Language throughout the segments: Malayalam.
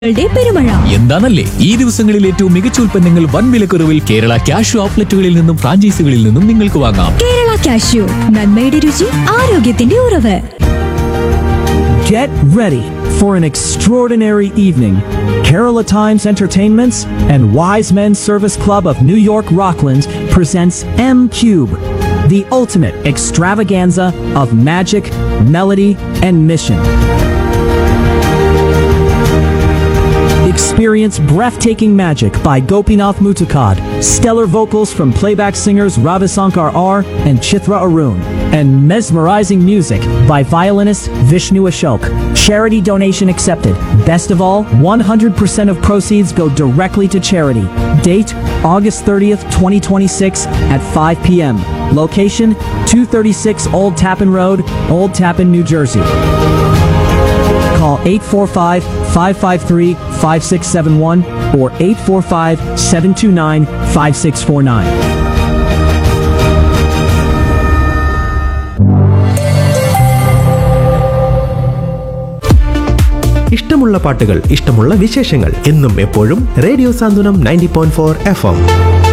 കളുടെ പെരുമഴ എന്താണല്ലേ ഈ ദിവസങ്ങളിൽ ഏറ്റവും മികച്ച ഉൽപ്പന്നങ്ങൾ വൻ വിലക്കുറവിൽ കേരള ക്യാഷ് ഔട്ട്ലെറ്റുകളിൽ നിന്നും ഫ്രാഞ്ചൈസികളിൽ നിന്നും നിങ്ങൾക്ക് വാങ്ങാം കേരള കാഷ്യൂ നന്മയുടെ രുചി ആരോഗ്യത്തിന്റെ ഉറവ് Get ready for an extraordinary evening. Kerala Times Entertainments and Wise Men Service Club of New York Rockland presents M Cube, the ultimate extravaganza of magic, melody, and mission. Experience breathtaking magic by Gopinath Mutukad, stellar vocals from playback singers Ravisankar R and Chithra Arun, and mesmerizing music by violinist Vishnu Ashok. Charity donation accepted. Best of all, 100% of proceeds go directly to charity. Date August 30th, 2026 at 5 p.m. Location 236 Old Tappan Road, Old Tappan, New Jersey. Call 845 553 5671 or 845 729 5649. ഇഷ്ടമുള്ള പാട്ടുകൾ ഇഷ്ടമുള്ള വിശേഷങ്ങൾ എന്നും എപ്പോഴും radio Santhwanam ninety point four F M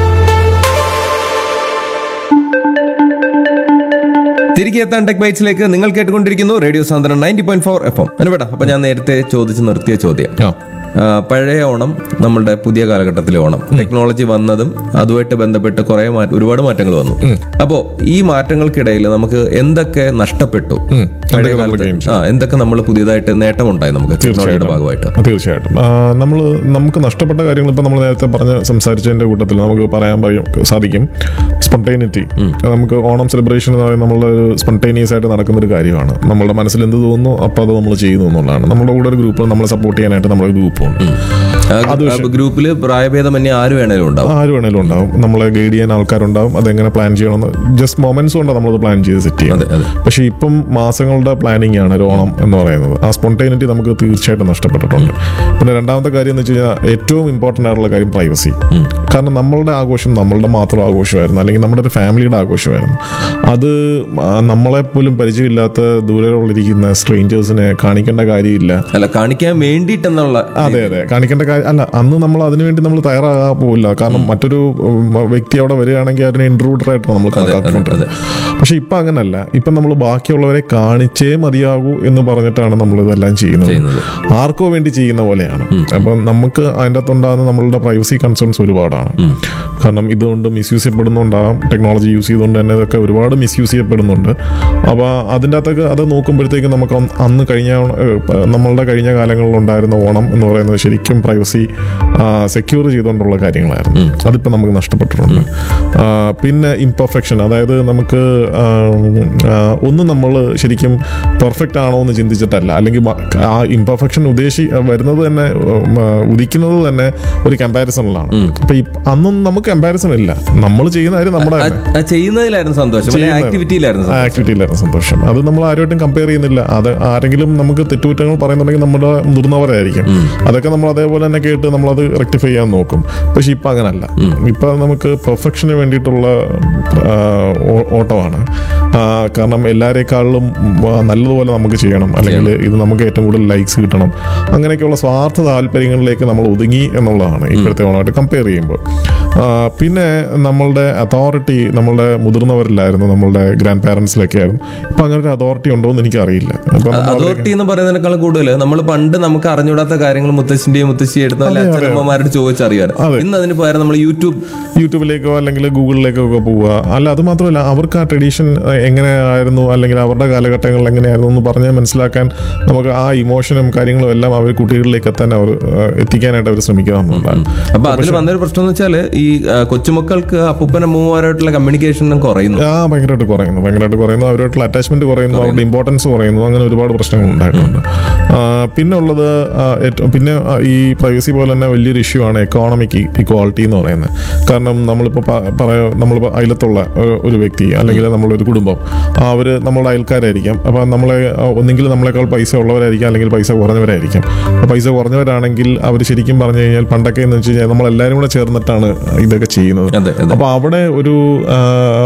തിരികെ എത്താൻ ടെക് ബൈറ്റ്സിലേക്ക് നിങ്ങൾ കേട്ടുകൊണ്ടിരിക്കുന്നു radio Santhwanam ninety point four F M അനുപേട്ട അപ്പൊ ഞാൻ നേരത്തെ ചോദിച്ച് നിർത്തിയ ചോദ്യം ആ, പഴയ ഓണം നമ്മളുടെ പുതിയ കാലഘട്ടത്തിലെ ഓണം ടെക്നോളജി വന്നതും അതുമായിട്ട് ബന്ധപ്പെട്ട് കുറെ മാറ്റ- ഒരുപാട് മാറ്റങ്ങൾ വന്നു അപ്പോ ഈ മാറ്റങ്ങൾക്കിടയിൽ നമുക്ക് എന്തൊക്കെ നഷ്ടപ്പെട്ടു പഴയ എന്തൊക്കെ നമ്മൾ കാലത്ത് gain ആ എന്തൊക്കെ നമ്മൾ പുതിയതായിട്ട് നേട്ടമുണ്ടായി നമുക്ക് ടെക്നോളജിയുടെ ഭാഗമായിട്ട് തീർച്ചയായിട്ടും നമ്മൾ നമുക്ക് നഷ്ടപ്പെട്ട കാര്യങ്ങൾ ഇപ്പം നമ്മൾ നേരത്തെ പറഞ്ഞ് സംസാരിച്ചതിന്റെ കൂട്ടത്തിൽ നമുക്ക് പറയാൻ പറയും സാധിക്കും സ്പോണ്ടേനിറ്റി നമുക്ക് ഓണം സെലിബ്രേഷൻ എന്ന് പറയുന്നത് നമ്മൾ സ്പോണ്ടേനിയസ് ആയിട്ട് നടക്കുന്ന ഒരു കാര്യമാണ് നമ്മുടെ മനസ്സിൽ എന്ത് തോന്നുന്നു അപ്പോൾ അത് നമ്മൾ ചെയ്യുന്നു എന്നുള്ളതാണ് നമ്മുടെ കൂടെ ഒരു ഗ്രൂപ്പ് നമ്മളെ സപ്പോർട്ട് ചെയ്യാനായിട്ട് നമ്മുടെ ഗ്രൂപ്പുണ്ട് ഗ്രൂപ്പിൽ പ്രായഭേദമന്യേ ആര് വേണേലും ഉണ്ടാവും ആര് വേണേലും ഉണ്ടാവും നമ്മളെ ഗൈഡ് ചെയ്യാൻ ആൾക്കാരുണ്ടാവും അതെങ്ങനെ പ്ലാൻ ചെയ്യണമെന്ന് ജസ്റ്റ് മൊമെന്റ്സ് കൊണ്ടാണ് നമ്മളത് പ്ലാൻ ചെയ്ത് സെറ്റ് അതെ, ചെയ്യുന്നത് അതെ. പക്ഷേ ഇപ്പം മാസങ്ങളുടെ പ്ലാനിങ് ആണ് ഒരു ഓണം എന്ന് പറയുന്നത് ആ സ്പോണ്ടൈനിറ്റി നമുക്ക് തീർച്ചയായിട്ടും നഷ്ടപ്പെട്ടിട്ടുണ്ട് പിന്നെ രണ്ടാമത്തെ കാര്യം എന്ന് വെച്ച് കഴിഞ്ഞാൽ ഏറ്റവും ഇമ്പോർട്ടൻ്റ് ആയിട്ടുള്ള കാര്യം പ്രൈവസി കാരണം നമ്മളുടെ ആഘോഷം നമ്മളുടെ മാത്രം ആഘോഷമായിരുന്നു അല്ലെങ്കിൽ നമ്മുടെ ഒരു ഫാമിലിയുടെ ആഘോഷമായിരുന്നു അത് ആ, നമ്മളെ പോലും പരിചയമില്ലാത്ത ദൂരെയുള്ളിരിക്കുന്ന സ്ട്രേഞ്ചേഴ്സിനെ കാണിക്കേണ്ട കാര്യമില്ല അല്ല കാണിക്കാൻ വേണ്ടിയിട്ടെന്നുള്ള അതെ അതെ കാണിക്കേണ്ട കാര്യം അല്ല അന്ന് നമ്മൾ അതിനുവേണ്ടി നമ്മൾ തയ്യാറാകാൻ പോകില്ല കാരണം മറ്റൊരു ഉം, വ്യക്തി അവിടെ വരികയാണെങ്കിൽ അതിനെ ഇൻട്രൂഡർ ആയിട്ടാണ് നമ്മൾ കണക്കാക്കിക്കൊണ്ടിരുന്നത് പക്ഷെ ഇപ്പൊ അങ്ങനല്ല ഇപ്പൊ നമ്മൾ ബാക്കിയുള്ളവരെ കാണിച്ചേ മതിയാകൂ എന്ന് പറഞ്ഞിട്ടാണ് നമ്മൾ ഇതെല്ലാം ചെയ്യുന്നത് ചെയ്യുന്നത്. ആർക്കോ വേണ്ടി ചെയ്യുന്ന പോലെയാണ് അപ്പം നമുക്ക് അതിൻ്റെ അകത്തുണ്ടാകുന്ന നമ്മളുടെ പ്രൈവസി കൺസേൺസ് ഒരുപാടാണ് കാരണം ഇതുകൊണ്ട് മിസ്യൂസ് ചെയ്യപ്പെടുന്നുണ്ടാകും ടെക്നോളജി യൂസ് ചെയ്തുകൊണ്ട് തന്നെ ഇതൊക്കെ ഒരുപാട് മിസ്യൂസ് ചെയ്യപ്പെടുന്നുണ്ട് അപ്പോൾ അതിൻ്റെ അകത്തൊക്കെ അത് നോക്കുമ്പോഴത്തേക്ക് നമുക്ക് അന്ന് അന്ന് കഴിഞ്ഞ ഏഹ്, പ- നമ്മളുടെ കഴിഞ്ഞ കാലങ്ങളിൽ ഉണ്ടായിരുന്ന ഓണം എന്ന് പറയുന്നത് ശരിക്കും പ്രൈവസി സെക്യൂർ ചെയ്തുകൊണ്ടുള്ള കാര്യങ്ങളായിരുന്നു അതിപ്പോൾ നമുക്ക് നഷ്ടപ്പെട്ടിട്ടുണ്ട് ആ, പിന്നെ ഇംപെർഫെക്ഷൻ അതായത് നമുക്ക് ആ, ആ, ഒന്ന് നമ്മൾ ശരിക്കും പെർഫെക്റ്റ് ആണോ എന്ന് ചിന്തിച്ചിട്ടല്ല അല്ലെങ്കിൽ മ- ആ ഇംപെർഫെക്ഷൻ ഉദ്ദേശി വരുന്നത് തന്നെ ഉം, ആ, ഉദിക്കുന്നത് തന്നെ ഒരു കമ്പാരിസണിലാണ് അപ്പൊ ഈ അന്നും നമുക്ക് കമ്പാരിസൺ ഇല്ല നമ്മൾ ചെയ്യുന്ന കാര്യം നമ്മുടെ ആ- ആ ചെയ്യുന്നതിലായിരുന്നു സന്തോഷം അല്ലെ ആക്ടിവിറ്റിയിലായിരുന്നു സന്തോഷം. ആക്ടിവിറ്റിയിലായിരുന്നു സന്തോഷം അത് നമ്മൾ ആരുമായിട്ടും കമ്പയർ ചെയ്യുന്നില്ല അത് ആരെങ്കിലും നമുക്ക് തെറ്റുകുറ്റങ്ങൾ പറയുന്നുണ്ടെങ്കിൽ നമ്മുടെ മുതിർന്നവരായിരിക്കും അതൊക്കെ നമ്മൾ അതേപോലെ തന്നെ കേട്ട് നമ്മളത് റെക്ടിഫൈ ചെയ്യാൻ നോക്കും പക്ഷെ ഇപ്പൊ അങ്ങനല്ല ഇപ്പൊ നമുക്ക് പെർഫെക്ഷന് വേണ്ടിയിട്ടുള്ള ആ, ഓ- ഓട്ടമാണ് ആ, കാരണം എല്ലാവരെക്കാളിലും ആ, നല്ലതുപോലെ നമുക്ക് ചെയ്യണം അല്ലെങ്കിൽ ഇത് നമുക്ക് ഏറ്റവും കൂടുതൽ ലൈക്സ് കിട്ടണം അങ്ങനെയൊക്കെയുള്ള സ്വാർത്ഥ താല്പര്യങ്ങളിലേക്ക് നമ്മൾ ഒതുങ്ങി എന്നുള്ളതാണ് ഇപ്പോഴത്തെ ഓണമായിട്ട് കമ്പയർ ചെയ്യുമ്പോൾ ആ, പിന്നെ നമ്മളുടെ അതോറിറ്റി നമ്മളുടെ മുതിർന്നവരിലായിരുന്നു നമ്മളുടെ ഗ്രാൻഡ് പാരൻസിലൊക്കെ ആയിരുന്നു ഇപ്പൊ അങ്ങനെ ഒരു അതോറിറ്റി ഉണ്ടോ എന്ന് എനിക്കറിയില്ല അപ്പൊ നമ്മൾ അതോറിറ്റി എന്ന് പറയുന്നതിനേക്കാൾ കൂടുതൽ നമ്മൾ പണ്ട് നമുക്ക് അറിഞ്ഞൂടാത്ത കാര്യങ്ങൾ മുത്തശ്ശിന്റെയും മുത്തശ്ശിയും എടുത്ത അല്ലെ അച്ഛനമ്മമാരോട് ചോദിച്ചറിയാൻ അതെ. ഇന്ന് അതിന് പകരം നമ്മൾ യൂട്യൂബ് യൂട്യൂബിലേക്കോ അല്ലെങ്കിൽ ഗൂഗിളിലേക്കോ ഒക്കെ പോവുക അല്ല അത് മാത്രമല്ല അവർക്ക് ആ ട്രഡീഷൻ എങ്ങനെയായിരുന്നു അല്ലെങ്കിൽ അവരുടെ കാലഘട്ടങ്ങളിൽ എങ്ങനെയായിരുന്നു എന്ന് പറഞ്ഞ് മനസ്സിലാക്കാൻ നമുക്ക് ആ ഇമോഷനും കാര്യങ്ങളും എല്ലാം അവർ കുട്ടികളിലേക്ക് എത്താൻ അവർ ആ, എത്തിക്കാനായിട്ട് അവർ ശ്രമിക്കാറുണ്ടാകും അപ്പൊ അതിൽ വന്നൊരു പ്രശ്നം എന്ന് വെച്ചാല് ഈ ആ, കൊച്ചുമക്കൾക്ക് അപ്പൂപ്പൻ അമ്മൂമാരായിട്ടുള്ള കമ്മ്യൂണിക്കേഷൻ കുറയുന്നു ആ ഭയങ്കരമായിട്ട് കുറയുന്നു ഭയങ്കരമായിട്ട് കുറയുന്നു അവരുമായിട്ടുള്ള അറ്റാച്ച്മെന്റ് കുറയുന്നു അവരുടെ ഇമ്പോർട്ടൻസ് കുറയുന്നു അങ്ങനെ ഒരുപാട് പ്രശ്നങ്ങൾ ഉണ്ടായിട്ടുണ്ട് ആ, പിന്നെ ഉള്ളത് ആ, ഏറ്റവും പിന്നെ ആ, ഈ പ്രൈവസി പോലെ തന്നെ വലിയൊരു ഇഷ്യൂ ആണ് എക്കോണമിക് ഇക്വാളിറ്റി എന്ന് പറയുന്നത് കാരണം നമ്മളിപ്പോൾ പറയാ നമ്മളിപ്പോൾ അയലത്തുള്ള ഒരു- ഒരു വ്യക്തി അല്ലെങ്കിൽ നമ്മളൊരു കുടുംബം അവർ നമ്മളുടെ അയൽക്കാരായിരിക്കാം അപ്പോൾ നമ്മളെ ആ, ഒന്നെങ്കിൽ നമ്മളെക്കാൾ പൈസ ഉള്ളവരായിരിക്കാം അല്ലെങ്കിൽ പൈസ കുറഞ്ഞവരായിരിക്കും അപ്പോൾ പൈസ കുറഞ്ഞവരാണെങ്കിൽ അവർ ശരിക്കും പറഞ്ഞു കഴിഞ്ഞാൽ പണ്ടൊക്കെ എന്ന് വെച്ച് കഴിഞ്ഞാൽ നമ്മളെല്ലാവരും കൂടെ ചേർന്നിട്ടാണ് ആ, ഇതൊക്കെ ചെയ്യുന്നത് അതെ, അതെ. അപ്പൊ അവിടെ ഒരു ആ,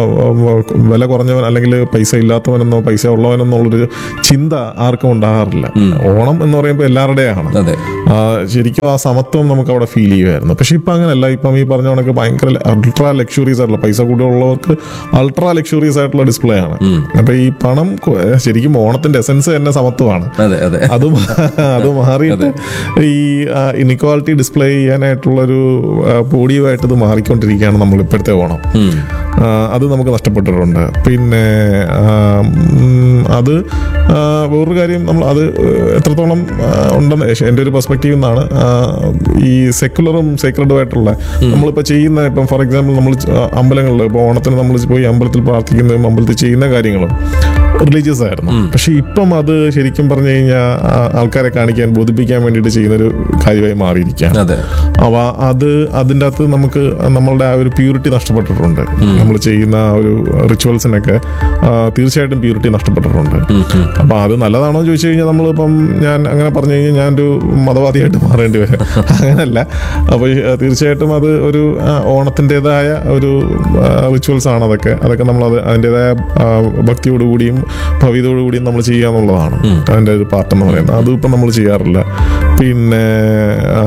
വില കുറഞ്ഞവൻ അല്ലെങ്കിൽ പൈസ ഇല്ലാത്തവനെന്നോ പൈസ ഉള്ളവനെന്നുള്ളൊരു ചിന്ത ആർക്കും ഉണ്ടാകാറില്ല ഓണം എന്ന് പറയുമ്പോൾ എല്ലാവരുടെയാണ് അതെ ആ, ശരിക്കും ആ സമത്വം നമുക്ക് അവിടെ ഫീൽ ചെയ്യുമായിരുന്നു പക്ഷെ ഇപ്പം അങ്ങനെയല്ല ഇപ്പം ഈ പറഞ്ഞ കണക്ക് ഭയങ്കര അൾട്രാ ലക്ഷറീസ് ആയിട്ടുള്ള പൈസ കൂടുതലുള്ളവർക്ക് അൾട്രാ ലക്ഷറീസ് ആയിട്ടുള്ള ഡിസ്പ്ലേ ആണ് അപ്പൊ ഈ പണം കൊ- ശരിക്കും ഓണത്തിന്റെ എസൻസ് തന്നെ സമത്വമാണ് അതെ അതെ അത് മാ- അത് മാറിയിട്ട് ഈ ഇനിക്വാളിറ്റി ഡിസ്പ്ലേ ചെയ്യാനായിട്ടുള്ളൊരു പോഡിയമായിട്ട് ഇത് മാറിക്കൊണ്ടിരിക്കുകയാണ് നമ്മൾ ഇപ്പോഴത്തെ ഓണം ആ, അത് നമുക്ക് നഷ്ടപ്പെട്ടിട്ടുണ്ട് പിന്നെ ആ, ഉം, അത് ആ, വേറൊരു കാര്യം നമ്മൾ അത് എത്രത്തോളം ആ, ഉണ്ടെന്ന് ഏ- എൻ്റെ ഒരു പെർസ്പെക്റ്റീവ് നിന്നാണ് ആ, ഈ സെക്കുലറും സേക്രഡും ആയിട്ടുള്ള നമ്മളിപ്പോൾ ചെയ്യുന്ന ഇപ്പം ഫോർ എക്സാമ്പിൾ നമ്മൾ അമ്പലങ്ങളിൽ ഇപ്പോൾ ഓണത്തിന് നമ്മൾ പോയി അമ്പലത്തിൽ പ്രാർത്ഥിക്കുന്നതും അമ്പലത്തിൽ ചെയ്യുന്ന കാര്യങ്ങളും റിലീജിയസ് ആയിരുന്നു പക്ഷെ ഇപ്പം അത് ശരിക്കും പറഞ്ഞു കഴിഞ്ഞാൽ ആൾക്കാരെ കാണിക്കാൻ ബോധിപ്പിക്കാൻ വേണ്ടിയിട്ട് ചെയ്യുന്നൊരു കാര്യമായി മാറിയിരിക്കുകയാണ് അതെ അവ അത് അതിൻ്റെ അകത്ത് നമുക്ക് നമ്മളുടെ ആ ഒരു പ്യൂരിറ്റി നഷ്ടപ്പെട്ടിട്ടുണ്ട് നമ്മൾ ചെയ്യുന്ന ആ ഒരു റിച്വൽസിനൊക്കെ ആ, തീർച്ചയായിട്ടും പ്യൂരിറ്റി നഷ്ടപ്പെട്ടിട്ടുണ്ട് അപ്പൊ അത് നല്ലതാണോ എന്ന് ചോദിച്ചു കഴിഞ്ഞാൽ നമ്മളിപ്പം ഞാൻ അങ്ങനെ പറഞ്ഞു കഴിഞ്ഞാൽ ഞാനൊരു മതവാദിയായിട്ട് മാറേണ്ടി വരും അങ്ങനല്ല അപ്പോൾ തീർച്ചയായിട്ടും അത് ഒരു ആ, ഓണത്തിൻ്റെതായ ഒരു റിച്വൽസ് ആണ് അതൊക്കെ അതൊക്കെ നമ്മൾ അത് അതിൻ്റെതായ ആ, ഭക്തിയോടുകൂടിയും ഭവ്യതയോടുകൂടിയും നമ്മൾ ചെയ്യുക എന്നുള്ളതാണ് അതിൻ്റെ ഒരു പാർട്ട് എന്ന് പറയുന്നത് അതും ഇപ്പം നമ്മൾ ചെയ്യാറില്ല പിന്നെ ആ,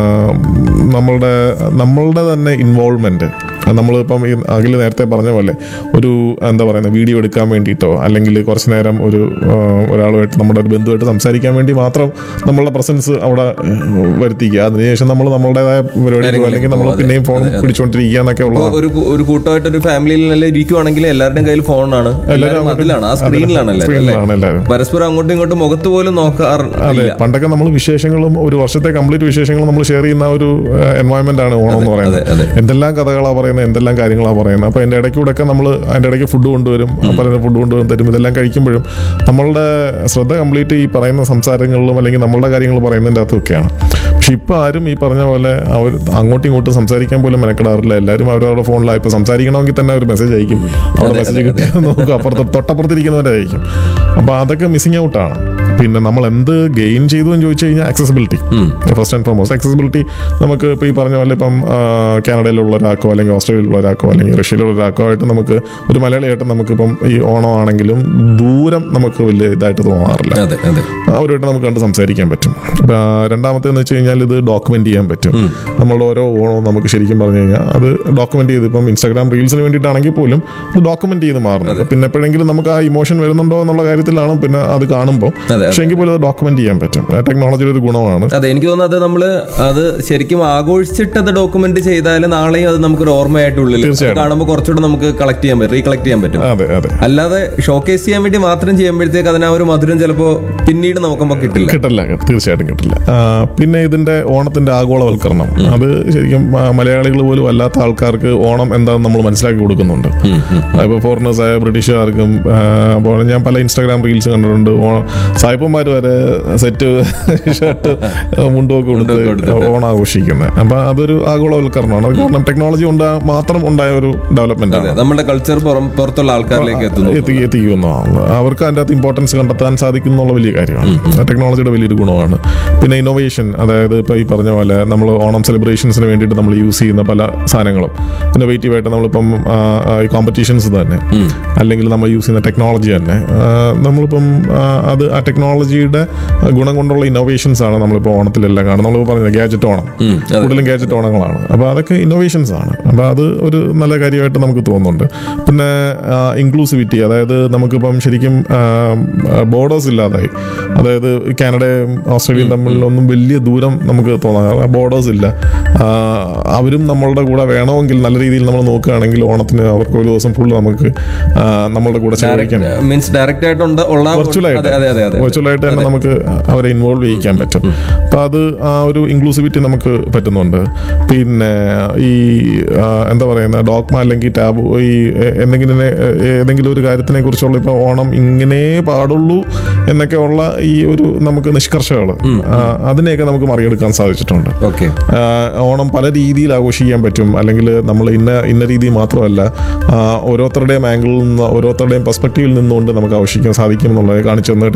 നമ്മളുടെ നമ്മളുടെ തന്നെ ഇൻവോൾവ്മെന്റ് നമ്മളിപ്പം ഈ അഖിൽ നേരത്തെ പറഞ്ഞ പോലെ ഒരു എന്താ പറയുന്നത് വീഡിയോ എടുക്കാൻ വേണ്ടിയിട്ടോ അല്ലെങ്കിൽ കുറച്ച് നേരം ഒരു ആ, ഒരാളുമായിട്ട് നമ്മുടെ ഒരു ബന്ധുവായിട്ട് സംസാരിക്കാൻ വേണ്ടി മാത്രം നമ്മളുടെ പ്രസൻസ് അവിടെ ഏഹ്, വരുത്തിക്കുക അതിനുശേഷം നമ്മൾ നമ്മളുടേതായ പരിപാടികളോ അല്ലെങ്കിൽ നമ്മൾ അതെ, പിന്നെയും ഫോൺ അതെ, അതെ. പിടിച്ചുകൊണ്ടിരിക്കുക എന്നൊക്കെ ഇപ്പൊ ഉള്ളതാണ് ഒരു കു- ഒരു കൂട്ടമായിട്ട് ഒരു ഫാമിലിയിൽ നല്ല ഇരിക്കുവാണെങ്കിൽ എല്ലാവരുടെയും കയ്യിൽ ഫോണാണ് എല്ലാവരും അതിലാണ് ആ സ്ക്രീനിലാണ് എല്ലാവരും സ്ക്രീനിലാണ് അല്ലേ? എല്ലാവരും പരസ്പരം അങ്ങോട്ടും ഇങ്ങോട്ടും മുഖത്ത് പോലും അതെ നോക്കാറില്ല പണ്ടൊക്കെ നമ്മൾ വിശേഷങ്ങളും ഒരു വർഷത്തെ കംപ്ലീറ്റ് വിശേഷങ്ങളും നമ്മൾ ഷെയർ ചെയ്യുന്ന ഒരു എൻവയോൺമെന്റ് ആണ് ഓണം എന്ന് പറയുന്നത് അതെ, അതെ. എന്തെല്ലാം കഥകളാ പറയുന്നത് എന്തെല്ലാം കാര്യങ്ങളാ പറയുന്നത് അപ്പൊ അതിന്റെ ഇടയ്ക്കൂടെ ഒക്കെ നമ്മൾ അതിന്റെ ഇടയ്ക്ക് ഫുഡ് കൊണ്ടുവരും പലരും ഫുഡ് കൊണ്ടുവരും തരും ഇതെല്ലാം കഴിക്കുമ്പോഴും നമ്മളുടെ ശ്രദ്ധ കംപ്ലീറ്റ് ഈ പറയുന്ന സംസാരങ്ങളിലും അല്ലെങ്കിൽ നമ്മളുടെ കാര്യങ്ങൾ പറയുന്നതിൻ്റെ അകത്തൊക്കെയാണ് പക്ഷെ ഇപ്പൊ ആരും ഈ പറഞ്ഞ പോലെ അവർ അങ്ങോട്ടും ഇങ്ങോട്ടും സംസാരിക്കാൻ പോലും മെനക്കെടാറില്ല എല്ലാവരും അവരവരുടെ ഫോണിലാണ് ഇപ്പൊ സംസാരിക്കണമെങ്കിൽ തന്നെ ഒരു മെസ്സേജ് അയക്കും അവിടെ മെസ്സേജ് കിട്ടിയാൽ നോക്കും അപ്പുറത്ത് തൊട്ടപ്പുറത്തിരിക്കുന്നവരെ അയക്കും അപ്പൊ അതൊക്കെ മിസ്സിംഗ് ഔട്ടാണ് പിന്നെ നമ്മൾ എന്ത് ഗെയിൻ ചെയ്തു എന്ന് ചോദിച്ചു കഴിഞ്ഞാൽ accessibility first and foremost accessibility നമുക്ക് ഇപ്പോൾ ഈ പറഞ്ഞ പോലെ ഇപ്പം ആ, കാനഡയിലുള്ള ഒരാൾക്കോ അല്ലെങ്കിൽ ഓസ്ട്രേലിയയിലുള്ള ഒരാൾക്കോ അല്ലെങ്കിൽ റഷ്യയിലുള്ള ഒരാൾക്കോ ആയിട്ട് നമുക്ക് ഒരു മലയാളിയായിട്ട് നമുക്കിപ്പം ഈ ഓണം ആണെങ്കിലും ദൂരം നമുക്ക് വലിയ ഇതായിട്ട് തോന്നാറില്ല അതെ അതെ അവരുമായിട്ട് നമുക്ക് കണ്ട് സംസാരിക്കാൻ പറ്റും ആ, രണ്ടാമത്തേന്ന് വെച്ച് കഴിഞ്ഞാൽ ഇത് ഡോക്യുമെന്റ് ചെയ്യാൻ പറ്റും നമ്മളുടെ ഓരോ ഓണവും നമുക്ക് ശരിക്കും പറഞ്ഞു കഴിഞ്ഞാൽ അത് ഡോക്യുമെന്റ് ചെയ്ത് ഇപ്പം ഇൻസ്റ്റാഗ്രാം റീൽസിന് വേണ്ടിയിട്ടാണെങ്കിൽ പോലും ഇത് ഡോക്യുമെന്റ് ചെയ്ത് മാറുന്നത് പിന്നെ എപ്പോഴെങ്കിലും നമുക്ക് ആ ഇമോഷൻ വരുന്നുണ്ടോ എന്നുള്ള കാര്യത്തിലാണ് പിന്നെ അത് കാണുമ്പോൾ അതെ. പക്ഷെ എങ്കിൽ പോലും അത് ഡോക്യുമെന്റ് ചെയ്യാൻ പറ്റും ടെക്നോളജിയുടെ ഒരു ഗുണമാണ് അതെ എനിക്ക് തോന്നുന്നത് അത് നമ്മള് അത് ശരിക്കും ആഘോഷിച്ചിട്ട് അത് ഡോക്യുമെന്റ് ചെയ്താൽ നാളെയും അത് നമുക്കൊരു ഓർമ്മയായിട്ട് ഉള്ളിൽ തീർച്ചയായിട്ടും. കാണുമ്പോൾ കുറച്ചുകൂടെ നമുക്ക് കളക്ട് ചെയ്യാൻ പറ്റും റീകളക്ട് ചെയ്യാൻ പറ്റും അതെ അതെ അല്ലാതെ ഷോക്കേസ് ചെയ്യാൻ വേണ്ടി മാത്രം ചെയ്യുമ്പോഴത്തേക്ക് അതിന് ആ ഒരു മധുരം ചിലപ്പോ പിന്നീട് നോക്കുമ്പോൾ കിട്ടില്ല കിട്ടില്ല തീർച്ചയായിട്ടും കിട്ടില്ല ആ, പിന്നെ ഇതിന്റെ ഓണത്തിന്റെ ആഗോളവൽക്കരണം അത് ശരിക്കും മലയാളികൾ പോലും അല്ലാത്ത ആൾക്കാർക്ക് ഓണം എന്താണെന്ന് നമ്മൾ മനസ്സിലാക്കി കൊടുക്കുന്നുണ്ട് ഇപ്പോൾ ഫോറിനേഴ്സ് ആയ ബ്രിട്ടീഷുകാർക്കും ആ, അപ്പോൾ ഞാൻ പല ഇൻസ്റ്റാഗ്രാം റീൽസ് കണ്ടിട്ടുണ്ട് ഓ- സായിപ്പന്മാർ വരെ സെറ്റ് ഷർട്ട് മുണ്ടുമൊക്കെ കൊടുത്ത് ഓണം ആഘോഷിക്കുന്നത് അപ്പൊ അതൊരു ആഗോളവൽക്കരണമാണ് അത് കാരണം ടെക്നോളജി കൊണ്ട് മാത്രം ഉണ്ടായ ഒരു ഡെവലപ്മെന്റ് അതെ ആണ് നമ്മുടെ കൾച്ചർ പുറം പുറത്തുള്ള ആൾക്കാരിലേക്ക് എത്തുന്നു എത്തി എത്തിക്കുന്നതാണ് അവർക്ക് അതിൻ്റെ അകത്ത് ഇമ്പോർട്ടൻസ് കണ്ടെത്താൻ സാധിക്കും എന്നുള്ള വലിയ കാര്യമാണ് ടെക്നോളജിയുടെ വലിയൊരു ഗുണമാണ് പിന്നെ ഇന്നോവേഷൻ അതായത് ഇപ്പോൾ ഈ പറഞ്ഞ പോലെ നമ്മൾ ഓണം സെലിബ്രേഷൻസിന് വേണ്ടിയിട്ട് നമ്മൾ യൂസ് ചെയ്യുന്ന പല സാധനങ്ങളും ഇന്നോവേറ്റീവ് ആയിട്ട് നമ്മളിപ്പം ആ, ആ, ഈ കോമ്പറ്റീഷൻസ് തന്നെ അല്ലെങ്കിൽ നമ്മൾ യൂസ് ചെയ്യുന്ന ടെക്നോളജി തന്നെ ആ, നമ്മളിപ്പം ആ, അത് ആ ടെക്നോളജിയുടെ ഗുണം കൊണ്ടുള്ള ഇന്നോവേഷൻസ് ആണ് നമ്മളിപ്പോൾ ഓണത്തിലെല്ലാം കാണുന്നത് നമ്മൾ പറഞ്ഞത് ഗാജറ്റ് ഓണം കൂടുതലും ഗാജറ്റ് ഓണങ്ങളാണ് അപ്പോൾ അതൊക്കെ ഇന്നോവേഷൻസ് ആണ് അപ്പോൾ അത് ഒരു നല്ല കാര്യമായിട്ട് നമുക്ക് തോന്നുന്നുണ്ട് പിന്നെ ഇൻക്ലൂസിവിറ്റി അതായത് നമുക്കിപ്പം ശരിക്കും ബോർഡേഴ്സ് ഇല്ലാതായി അതായത് കാനഡയും ഓസ്ട്രേലിയയും തമ്മിലൊന്നും വലിയ ദൂരം നമുക്ക് തോന്നാം ബോർഡേഴ്സ് ഇല്ല ആ, അവരും നമ്മളുടെ കൂടെ വേണമെങ്കിൽ നല്ല രീതിയിൽ നമ്മൾ നോക്കുകയാണെങ്കിൽ ഓണത്തിന് അവർക്ക് ഒരു ദിവസം ഫുൾ നമുക്ക് ആ, നമ്മളുടെ കൂടെ ചെലവഴിക്കാൻ മീൻസ് ഡയറക്റ്റ് ആയിട്ട് ഉണ്ട്- ഉള്ള വെർച്വലായിട്ട് അതെ അതെ അതെ അതെ വെർച്വലായിട്ട് തന്നെ നമുക്ക് അവരെ ഇൻവോൾവ് ചെയ്യിക്കാൻ പറ്റും അപ്പൊ അത് ആ ഒരു ഇൻക്ലൂസിവിറ്റി നമുക്ക് പറ്റുന്നുണ്ട് പിന്നെ ഈ ആ, എന്താ പറയുന്ന ഡോക്മ അല്ലെങ്കിൽ ടാബ് ഈ എ- എന്തെങ്കിലും എ- ഏതെങ്കിലും ഒരു കാര്യത്തിനെ കുറിച്ചുള്ള ഇപ്പൊ ഓണം ഇങ്ങനെ പാടുള്ളൂ എന്നൊക്കെ ഉള്ള ഈ ഒരു നമുക്ക് നിഷ്കർഷകൾ അതിനെയൊക്കെ നമുക്ക് മറികടക്കാൻ സാധിച്ചിട്ടുണ്ട് ഓക്കെ ആ, ഓണം പല രീതിയിൽ ആഘോഷിക്കാൻ പറ്റും അല്ലെങ്കിൽ നമ്മൾ ഇന്ന ഇന്ന രീതി മാത്രമല്ല ആ, ഓരോരുത്തരുടെയും ആംഗിളിൽ നിന്ന് ഓരോരുത്തരുടെയും പെർസ്പെക്റ്റീവിൽ നിന്നുകൊണ്ട് നമുക്ക് ആഘോഷിക്കാൻ സാധിക്കും എന്നുള്ളത് കാണിച്ചു തന്ന ടെക്നോളജി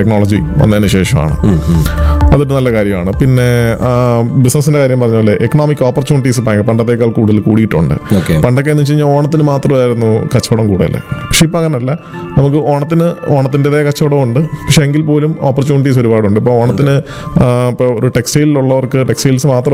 വന്നതിന് ശേഷമാണ് അതൊരു നല്ല കാര്യമാണ് പിന്നെ ബിസിനസിന്റെ കാര്യം പറഞ്ഞ പോലെ എക്കണോമിക് ഓപ്പർച്യൂണിറ്റീസ് ഭയങ്കര പണ്ടത്തേക്കാൾ കൂടുതൽ കൂടിയിട്ടുണ്ട് Okay. പണ്ടൊക്കെ എന്ന് വെച്ച് കഴിഞ്ഞാൽ ഓണത്തിന് മാത്രമായിരുന്നു കച്ചവടം കൂടുതൽ പക്ഷെ ഇപ്പം അങ്ങനല്ല നമുക്ക് ഓണത്തിന് ഓണത്തിൻ്റെതായ കച്ചവടമുണ്ട് പക്ഷെ എങ്കിൽ പോലും ഓപ്പർച്യൂണിറ്റീസ് ഒരുപാടുണ്ട് ഇപ്പോൾ ഓണത്തിന് ഇപ്പോൾ ഒരു ടെക്സ്റ്റൈലിലുള്ളവർക്ക് ടെക്സ്റ്റൈൽസ് മാത്രം